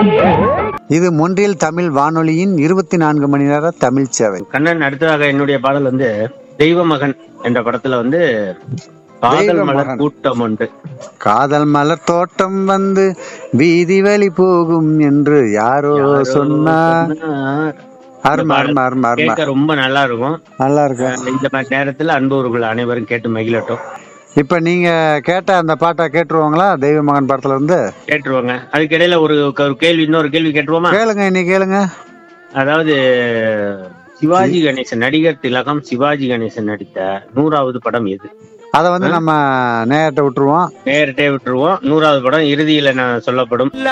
இது மொன்றியல் தமிழ் வானொலியின் இருபத்தி நான்கு மணி நேர தமிழ் சேவை கண்ணன் அடுத்ததாக என்னுடைய பாடல் வந்து தெய்வ மகன் என்ற படத்துல வந்து காதல் தெய்வ மலர் மகன். கூட்டம் ஒன்று காதல் மலர் தோட்டம் வந்து வீதி வழி போகும் என்று யாரோ சொன்னார் சொன்னார். அரும அரும அரும அரும கேட்க ரொம்ப நல்லா இருக்கும் நல்லா இருக்கு இந்த மாதிரி நேரத்துல அன்பவர்கள் அனைவரும் கேட்டு மகிழட்டும் இப்ப நீங்க கேட்ட அந்த பாட்டை கேட்டுருவாங்களா தெய்வ மகன் படத்துல இருந்து கேட்டுருவாங்க அதுக்கு இடையில ஒரு ஒரு கேள்வி இன்னொரு கேள்வி கேட்டுருவோமா கேளுங்க இன்னைக்கு கேளுங்க அதாவது சிவாஜி கணேசன் நடிகர் திலகம் சிவாஜி கணேசன் நடித்த நூறாவது படம் எது அத வந்து நம்ம நேரத்தை விட்டுருவோம் நேரட்டே விட்டுருவோம் நூறாவது படம் இறுதியில நான் சொல்லப்படும்